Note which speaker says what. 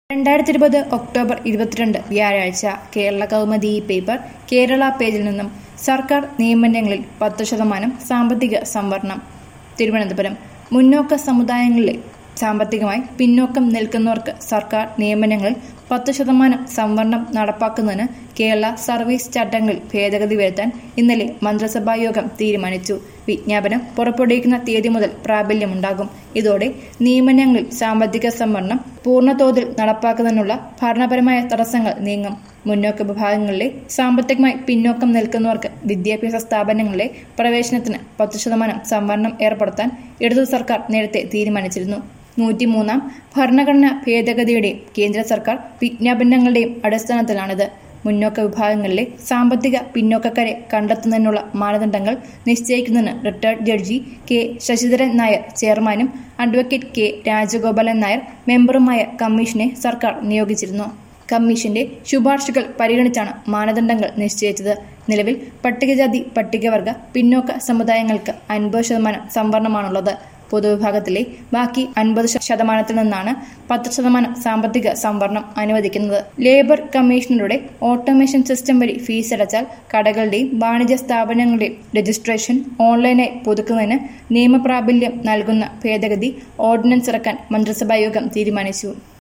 Speaker 1: രണ്ടായിരത്തി ഇരുപത് ഒക്ടോബർ ഇരുപത്തിരണ്ട് വ്യാഴാഴ്ച കേരള കൗമുദി പേപ്പർ കേരള പേജിൽ നിന്നും സർക്കാർ നിയമനങ്ങളിൽ പത്ത് ശതമാനം സാമ്പത്തിക സംവരണം തിരുവനന്തപുരം മുന്നോക്ക സമുദായങ്ങളിലെ സാമ്പത്തികമായി പിന്നോക്കം നിൽക്കുന്നവർക്ക് സർക്കാർ നിയമനങ്ങളിൽ പത്ത് ശതമാനം സംവരണം നടപ്പാക്കുന്നതിന് കേരള സർവീസ് ചട്ടങ്ങളിൽ ഭേദഗതി വരുത്താൻ ഇന്നലെ മന്ത്രിസഭാ യോഗം തീരുമാനിച്ചു വിജ്ഞാപനം പുറപ്പെടുവിക്കുന്ന തീയതി മുതൽ പ്രാബല്യമുണ്ടാകും ഇതോടെ നിയമനങ്ങളിൽ സാമ്പത്തിക സംവരണം പൂർണ്ണതോതിൽ നടപ്പാക്കുന്നതിനുള്ള ഭരണപരമായ തടസ്സങ്ങൾ നീങ്ങും മുന്നോക്ക വിഭാഗങ്ങളിലെ സാമ്പത്തികമായി പിന്നോക്കം നിൽക്കുന്നവർക്ക് വിദ്യാഭ്യാസ സ്ഥാപനങ്ങളിലെ പ്രവേശനത്തിന് പത്ത് ശതമാനം സംവരണം ഏർപ്പെടുത്താൻ ഇടതു സർക്കാർ നേരത്തെ തീരുമാനിച്ചിരുന്നു നൂറ്റിമൂന്നാം ഭരണഘടനാ ഭേദഗതിയുടെയും കേന്ദ്ര സർക്കാർ വിജ്ഞാപനങ്ങളുടെയും അടിസ്ഥാനത്തിലാണിത് മുന്നോക്ക വിഭാഗങ്ങളിലെ സാമ്പത്തിക പിന്നോക്കക്കാരെ കണ്ടെത്തുന്നതിനുള്ള മാനദണ്ഡങ്ങൾ നിശ്ചയിക്കുന്നതിന് retired judge K Sasidharan Nair ചെയർമാനും അഡ്വക്കേറ്റ് കെ രാജഗോപാലൻ നായർ മെമ്പറുമായ കമ്മീഷനെ സർക്കാർ നിയോഗിച്ചിരുന്നു കമ്മീഷന്റെ ശുപാർശകൾ പരിഗണിച്ചാണ് മാനദണ്ഡങ്ങൾ നിശ്ചയിച്ചത് നിലവിൽ പട്ടികജാതി പട്ടികവർഗ പിന്നോക്ക സമുദായങ്ങൾക്ക് അൻപത് ശതമാനം സംവരണമാണുള്ളത് പൊതുവിഭാഗത്തിലെ ബാക്കി അൻപത് ശതമാനത്തിൽ നിന്നാണ് പത്ത് ശതമാനം സാമ്പത്തിക സംവരണം അനുവദിക്കുന്നത് ലേബർ കമ്മീഷണറുടെ ഓട്ടോമേഷൻ സിസ്റ്റം വഴി ഫീസ് അടച്ചാൽ കടകളുടെയും വാണിജ്യ സ്ഥാപനങ്ങളുടെയും രജിസ്ട്രേഷൻ ഓൺലൈനായി പുതുക്കുന്നതിന് നിയമപ്രാബല്യം നൽകുന്ന ഭേദഗതി ഓർഡിനൻസ് ഇറക്കാൻ മന്ത്രിസഭാ യോഗം തീരുമാനിച്ചു